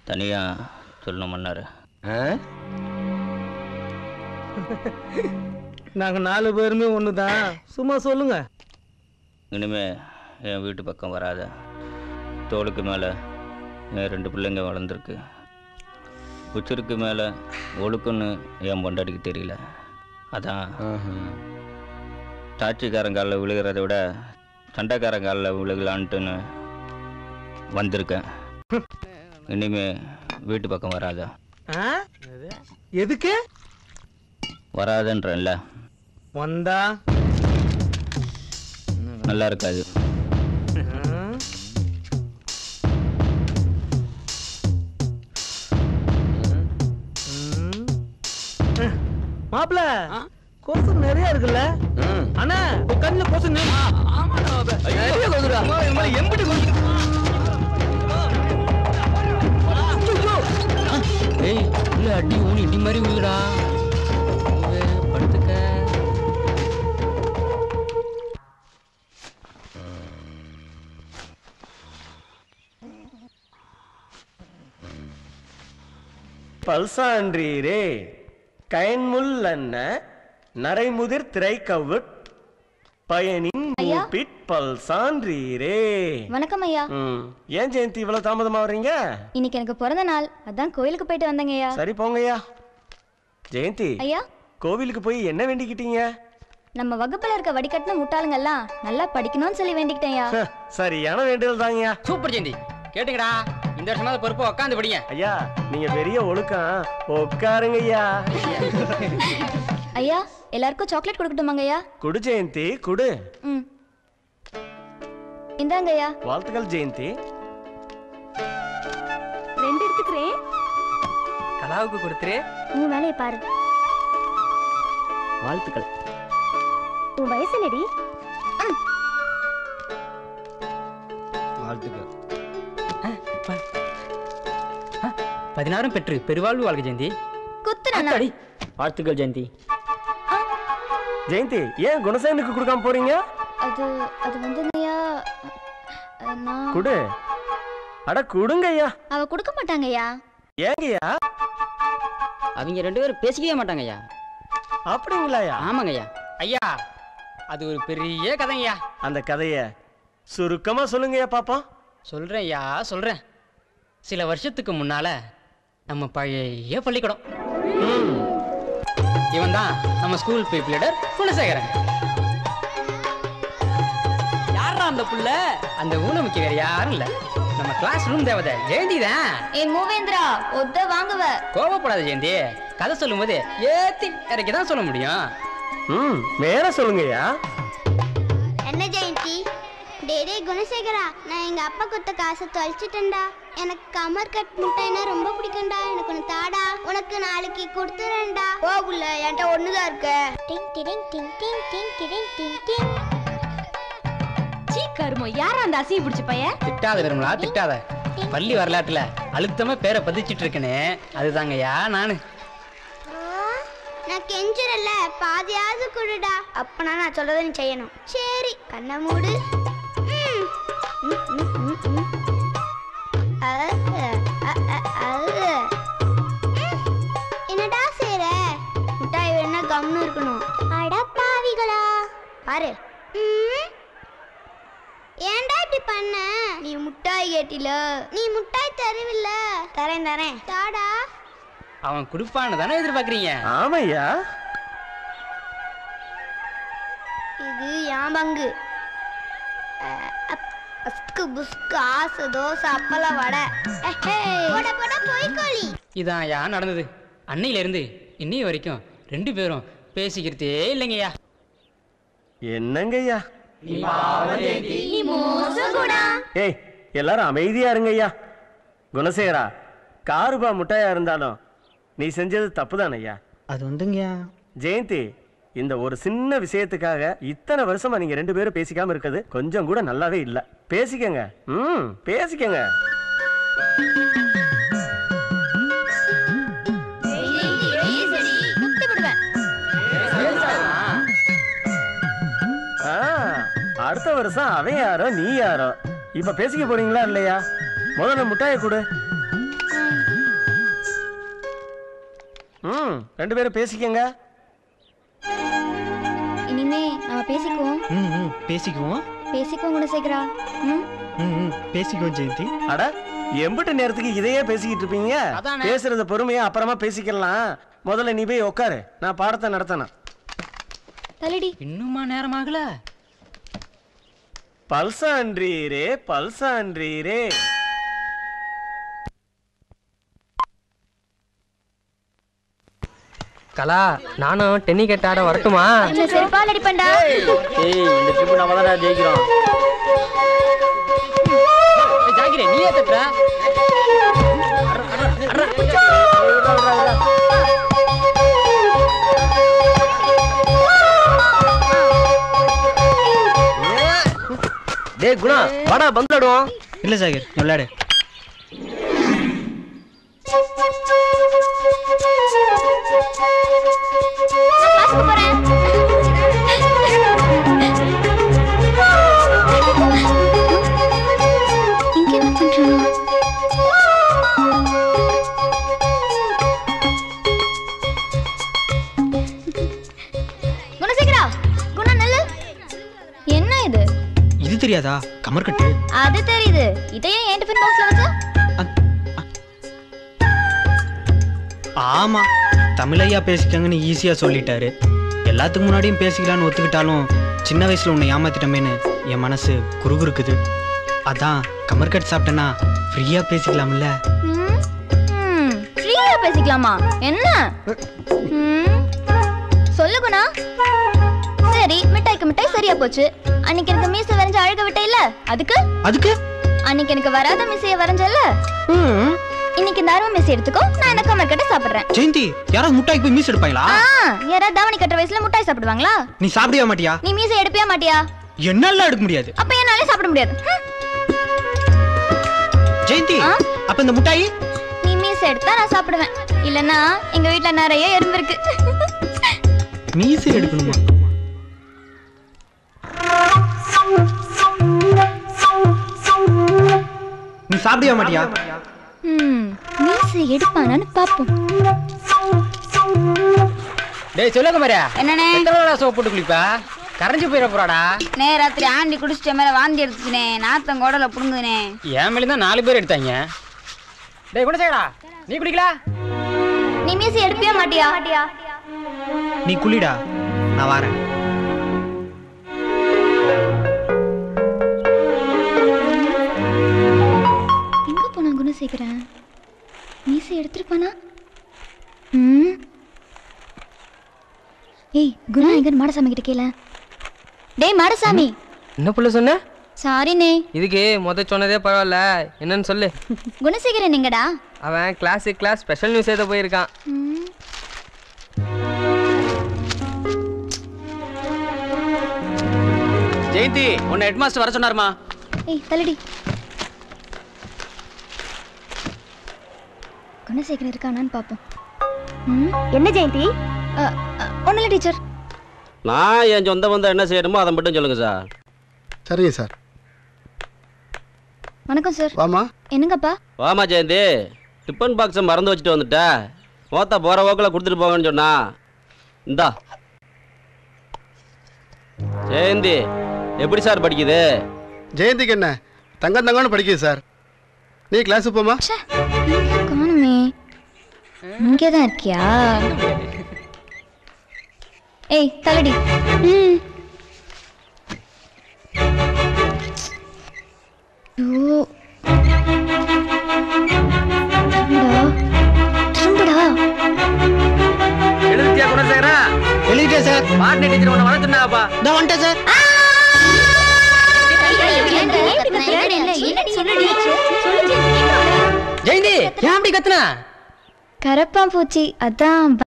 தனியாக சொல்லணுமன்னாரு நாங்க நாலு பேருமே ஒன்று தான் சும்மா சொல்லுங்க இனிமே என் வீட்டு பக்கம் வராத தோளுக்கு மேலே என் ரெண்டு பிள்ளைங்க வளர்ந்துருக்கு உச்சிருக்கு மேலே ஒழுக்குன்னு என் பொண்டாட்டிக்கு தெரியல அதான் சாட்சிக்காரங்காலில் விழுகிறத விட சண்டைக்காரங்காலில் விழுகலான்ட்டுன்னு வந்திருக்கேன் இனிமே வீட்டு பக்கம் வராத ஆ? எதுக்கு வராதன்றேன்ல வந்தா நல்லா இருக்காது மாப்பிள கொசு நிறைய இருக்குல்ல அண்ணா உன் கண்ணுல கொசு ஏய் இல்லை அடி ஊனி இடி மாதிரி விழுடா படுத்துக்க பல்சான்றீரே கயன்முல் அன்ன நரைமுதிர் திரைக்கவுட் பயனின் ஐயா. மூப்பிட் பல்சான்றீரே வணக்கம் ஐயா ம். ஏன் ஜெயந்தி இவ்வளவு தாமதமா வர்றீங்க இன்னைக்கு எனக்கு பிறந்த நாள் அதான் கோயிலுக்கு போயிட்டு வந்தேங்க ஐயா சரி போங்கய்யா ஜெயந்தி ஐயா கோவிலுக்கு போய் என்ன வேண்டிக்கிட்டீங்க நம்ம வகுப்புல இருக்க வடிகட்டின முட்டாளுங்க எல்லாம் நல்லா படிக்கணும்னு சொல்லி வேண்டிக்கிட்டேன் ஐயா ஹ, சரியான வேண்டுதல் தாங்கய்யா சூப்பர் ஜெயந்தி கேட்டுங்கடா இந்த வருஷமாவது பொறுப்பு உட்காந்து படிங்க ஐயா நீங்க பெரிய ஒழுக்கம் உட்காருங்க ஐயா ஐயா எல்லாருக்கும் சாக்லேட் கொடுக்கட்டுமாங்க ஐயா குடு ஜெயந்தி குடு ம் இந்தாங்க ஐயா வாழ்த்துக்கள் ஜெயந்தி ரெண்டு எடுத்துக்கிறேன் கலாவுக்கு கொடுத்துரு உன் வேலையை பாரு வாழ்த்துக்கள் உன் வயசு நெடி வாழ்த்துக்கள் பதினாறும் பெற்று பெருவாழ்வு வாழ்க ஜெயந்தி குத்துறேன் அடி வாழ்த்துக்கள் ஜெயந்தி ஜெயந்தி ஏன் குணசேனுக்கு கொடுக்காம போறீங்க அது அது வந்து ஐயா அஹ், நான் குடு அட குடுங்க ஐயா அவ கொடுக்க மாட்டாங்க ஐயா ஏங்கய்யா அவங்க ரெண்டு பேரும் பேசிக்கவே மாட்டாங்க ஐயா அப்படிங்களாயா ஆமாங்க ஐயா ஐயா அது ஒரு பெரிய கதைங்கய்யா அந்த கதைய சுருக்கமா சொல்லுங்கய்யா பாப்போம் சொல்றேன் ஐயா சொல்றேன் சில வருஷத்துக்கு முன்னால நம்ம பழைய பள்ளிக்கூடம் இவன் தான் நம்ம ஸ்கூல் பீப் லீடர் குணசேகரன் யாரா அந்த புள்ள அந்த ஊனமுக்கு வேற யாரும் இல்ல நம்ம கிளாஸ் ரூம் தேவதை ஜெயந்தி தான் ஏ மூவேந்திரா ஒத்த வாங்குவ கோவப்படாத ஜெயந்தி கதை சொல்லும் போது ஏத்தி இறக்கி தான் சொல்ல முடியும் ம் மேல சொல்லுங்கய்யா என்ன ஜெயந்தி டேடே குணசேகரா நான் எங்க அப்பா கொடுத்த காசை தொலைச்சிட்டேன்டா எனக்கு கமர் கட் முட்டைனா ரொம்ப பிடிக்கும்டா எனக்கு ஒன்று தாடா உனக்கு நாளைக்கு கொடுத்துறேன்டா ஓ புள்ள என்கிட்ட ஒண்ணுதான் இருக்க டிங் டிடிங் டிங் டிங் டிங் டிடிங் டிங் டிங் சீ கருமோ யாரா அந்த அசிங்க பிடிச்ச பையன் திட்டாத விரும்பலா திட்டாத பள்ளி வரலாற்றுல அழுத்தமா பேரை பதிச்சிட்டு இருக்கனே அதுதாங்கய்யா நானு நான் கெஞ்சுறல பாதியாவது குடுடா அப்பனா நான் சொல்றதை நீ செய்யணும் சரி கண்ணை மூடு ம். ம், ம், ம், ம். அ, அ, அ, அ, அ. ம். என்னடா செய்ற முட்டாய் வேணா கம்னு இருக்கணும் அட பாவிகளா பாரு ம். ஏன்டா இப்படி பண்ண நீ முட்டாய் கேட்டில நீ முட்டாய் தருவில்ல தரேன் தரேன் தாடா அவன் கொடுப்பான்னு தானே எதிர்பார்க்கறீங்க ஆமையா இது என் பங்கு அஹ், அப்- அஸ்கு புஸ்கு ஆசை தோசை அப்பளம் வடை எஹே. போட போட பொய்க்கோழி இதான் ஐயா நடந்தது அன்னையில இருந்து இன்னைய வரைக்கும் ரெண்டு பேரும் பேசிக்கிறதே இல்லைங்கய்யா என்னங்கய்யா நீ மோசகுடா ஏய் எல்லாரும் அமைதியா இருங்கய்யா குணசேகரா காருபா முட்டாயா இருந்தாலும் நீ செஞ்சது தப்புதானய்யா அது வந்துங்கய்யா ஜெயந்தி இந்த ஒரு சின்ன விஷயத்துக்காக இத்தனை வருஷமா நீங்க ரெண்டு பேரும் பேசிக்காம இருக்கிறது கொஞ்சம் கூட நல்லாவே இல்ல பேசிக்கங்க ம் பேசிக்கங்க குத்தி விடுவேன் ஆ, அடுத்த வருஷம் அவன் யாரோ நீ யாரோ இப்ப பேசிக்க போறீங்களா இல்லையா முதல்ல முட்டாயை கொடு ம் ரெண்டு பேரும் பேசிக்கங்க இனிமே நம்ம பேசிக்குவோம் ம் ம் பேசிக்குவோம் பேசிக்குவோம் குணசேகரா ம் ம் ம் பேசிக்குவோம் ஜெயந்தி அட எம்பிட்டு நேரத்துக்கு இதையே பேசிக்கிட்டு இருப்பீங்க அதானே. பேசுறத பொறுமையா அப்புறமா பேசிக்கலாம் முதல்ல நீ போய் உட்காரு நான் பாடத்தை நடத்தணும் தள்ளுடி இன்னுமா நேரமாகல பல்சான்றீரே பல்சான்றீரே கலா நானும் டென்னிகெட் ஆட வரட்டுமா இல்ல செருப்பால் அடிப்பண்டா ஏய் இந்த ட்ரிப் நம்ம தான் ஜெயிக்கிறோம் ஜாகிரே நீயே தட்டுற டேய் குணா வாடா பந்தாடுவோம் இல்ல சாகர் விளையாடு நான் கிளாஸ்க்கு போறேன் இங்க என்ன பண்றான் குணசேகரா குணா நல்ல என்ன இது இது தெரியாதா கமர்கட்டு அது தெரியுது இதையே ஏன் டிஃபன் பாக்ஸ்ல வச்சா ஆமா தமிழையா பேசிக்கங்கன்னு ஈஸியா சொல்லிட்டாரு எல்லாத்துக்கு முன்னாடியும் பேசிக்கலான்னு ஒத்துக்கிட்டாலும் சின்ன வயசுல உன்னை ஏமாத்திட்டமேன்னு என் மனசு குறுகுறுக்குது அதான் கமர்கட் சாப்பிட்டேன்னா ஃப்ரீயா பேசிக்கலாம்ல ம், ம், ஃப்ரீயா பேசிக்கலாமா என்ன ம், சொல்லு குணா சரி மிட்டாய்க்கு மிட்டாய் சரியா போச்சு அன்னைக்கு எனக்கு மீசை வரைஞ்சு அழக விட்ட இல்ல அதுக்கு அதுக்கு அன்னைக்கு எனக்கு வராத மீசைய வரைஞ்சல்ல ம், இன்னைக்கு இந்த அருவ மீசை எடுத்துக்கோ நான் என்ன கமர் கட்ட சாப்பிடுறேன் ஜெயந்தி யாராவது முட்டாய்க்கு போய் மீஸ் எடுப்பாங்களா ஆ யாராவது தாவணி கட்டுற வயசுல முட்டாய் சாப்பிடுவாங்களா நீ சாப்பிடவே மாட்டியா நீ மீசை எடுப்பியா மாட்டியா என்னால எடுக்க முடியாது அப்ப என்னாலே சாப்பிட முடியாது ஹம். ஜெயந்தி ஆ? அப்ப இந்த முட்டாய் நீ மீசை எடுத்தா நான் சாப்பிடுவேன் இல்லனா எங்க வீட்ல நிறைய எறும்பு இருக்கு மீசை எடுக்கணுமா நீ சாப்பிடவே மாட்டியா ம் மீசை எடுப்பானான்னு பாப்போம் டேய் சொல்லுங்க மாதிரியா என்னண்ணே எத்தனை நாளா சோப் போட்டு குளிப்பா கரைஞ்சு போயிட போறாடா நே ராத்திரி ஆண்டி குடிச்சிட்ட மேல வாந்தி எடுத்துச்சுனே நாத்தம் குடல புடுங்குதுனே என் மேலே தான் நாலு பேர் எடுத்தாங்க டேய் குணசேகரா நீ குடிக்கல நீ மீசை எடுப்பியா மாட்டியா நீ குளிடா நான் வரேன் எங்க போனா குணசேகரன் மீசை எடுத்திருப்பானா ம் ஏய் குணா எங்க மாடசாமி கிட்ட கேள டேய் மாடசாமி என்ன புள்ள சொன்ன சாரிண்ணே இதுக்கு முத சொன்னதே பரவாயில்ல என்னன்னு சொல்லு குணசேகரன் எங்கடா அவன் கிளாஸுக்கு கிளாஸ் ஸ்பெஷல் நியூஸ் எழுத போயிருக்கான் ம், ஜெயந்தி உன்னை ஹெட்மாஸ்டர் வர சொன்னாருமா ஏய் தள்ளுடி குணசேகரன் இருக்கானான்னு பாப்போம் ம் என்ன ஜெயந்தி ஒன்றும் இல்லை டீச்சர் நான் என் சொந்த பந்தம் என்ன செய்யணுமோ அதை மட்டும் சொல்லுங்க சார் சரிங்க சார் வணக்கம் சார் வாமா என்னங்கப்பா வாமா ஜெயந்தி டிஃபன் பாக்ஸை மறந்து வச்சுட்டு வந்துட்ட மோத்தா போகிற போக்கில் கொடுத்துட்டு போங்கன்னு சொன்னா இந்தா ஜெயந்தி எப்படி சார் படிக்குது ஜெயந்திக்கு என்ன தங்கம் தங்கம்னு படிக்குது சார் நீ கிளாஸுக்கு போமா ச்சே, எங்க காணுமே இங்கே தான் இருக்கியா ஏய் தலடி ம் ஐயோ. திரும்புடா திரும்புடா எழுதிட்டியா குணசேகரா எழுதிட்டேன் சார் பாட்டி டீச்சர் உன்னை வர சொன்னாப்பா இந்த வந்துட்டேன் சார் ஜெயந்தி ஏன் அப்படி கத்துன கரப்பான் பூச்சி அதான்